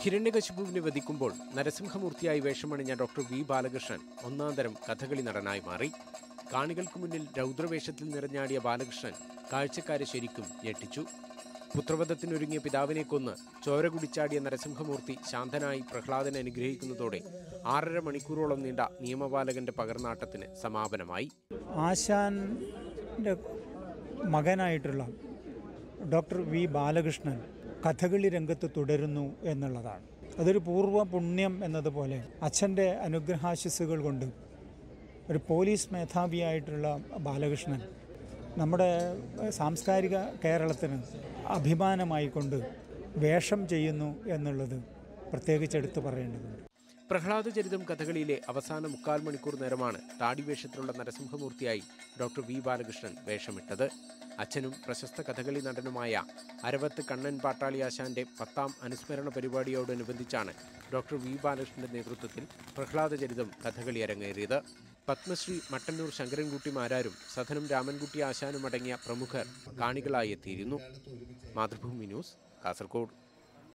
ഹിരണ്യകശിപുവിനെ വധിക്കുമ്പോൾ നരസിംഹമൂർത്തിയായി വേഷമണിഞ്ഞ ഡോക്ടർ വി ബാലകൃഷ്ണൻ ഒന്നാന്തരം കഥകളി നടനായി മാറി കാണികൾക്ക് മുന്നിൽ രൗദ്രവേഷത്തിൽ നിറഞ്ഞാടിയ ബാലകൃഷ്ണൻ കാഴ്ചക്കാരെ ശരിക്കും ഞെട്ടിച്ചു പുത്രവധത്തിനൊരുങ്ങിയ പിതാവിനെ കൊന്ന് ചോര കുടിച്ചാടിയ നരസിംഹമൂർത്തി ശാന്തനായി പ്രഹ്ലാദനെ അനുഗ്രഹിക്കുന്നതോടെ ആറര മണിക്കൂറോളം നീണ്ട നിയമപാലകന്റെ പകർനാട്ടത്തിന് സമാപനമായി ആശാൻ്റെ മകനായിട്ടുള്ള ഡോക്ടർ വി ബാലകൃഷ്ണൻ കഥകളി രംഗത്ത് തുടരുന്നു എന്നുള്ളതാണ് അതൊരു പൂർവ്വ പുണ്യം എന്നതുപോലെ അച്ഛൻ്റെ അനുഗ്രഹാശിസ്സുകൾ കൊണ്ട് ഒരു പോലീസ് മേധാവിയായിട്ടുള്ള ബാലകൃഷ്ണൻ നമ്മുടെ സാംസ്കാരിക കേരളത്തിന് അഭിമാനമായിക്കൊണ്ട് വേഷം ചെയ്യുന്നു എന്നുള്ളത് പ്രത്യേകിച്ച് എടുത്തു പറയേണ്ടതുണ്ട് പ്രഹ്ലാദചരിതം കഥകളിയിലെ അവസാന മുക്കാൽ മണിക്കൂർ നേരമാണ് താടി വേഷത്തിലുള്ള നരസിംഹമൂർത്തിയായി ഡോക്ടർ വി ബാലകൃഷ്ണൻ വേഷമിട്ടത് അച്ഛനും പ്രശസ്ത കഥകളി നടനുമായ അരവത്ത് കണ്ണൻ പാട്ടാളിയാശാന്റെ പത്താം അനുസ്മരണ പരിപാടിയോടനുബന്ധിച്ചാണ് ഡോക്ടർ വി ബാലകൃഷ്ണന്റെ നേതൃത്വത്തിൽ പ്രഹ്ലാദചരിതം കഥകളി അരങ്ങേറിയത് പത്മശ്രീ മട്ടന്നൂർ ശങ്കരൻകുട്ടി മാരാരും സധനം രാമൻകുട്ടി ആശാനും അടങ്ങിയ പ്രമുഖർ കാണികളായി എത്തിയിരുന്നു മാതൃഭൂമി ന്യൂസ് കാസർഗോഡ്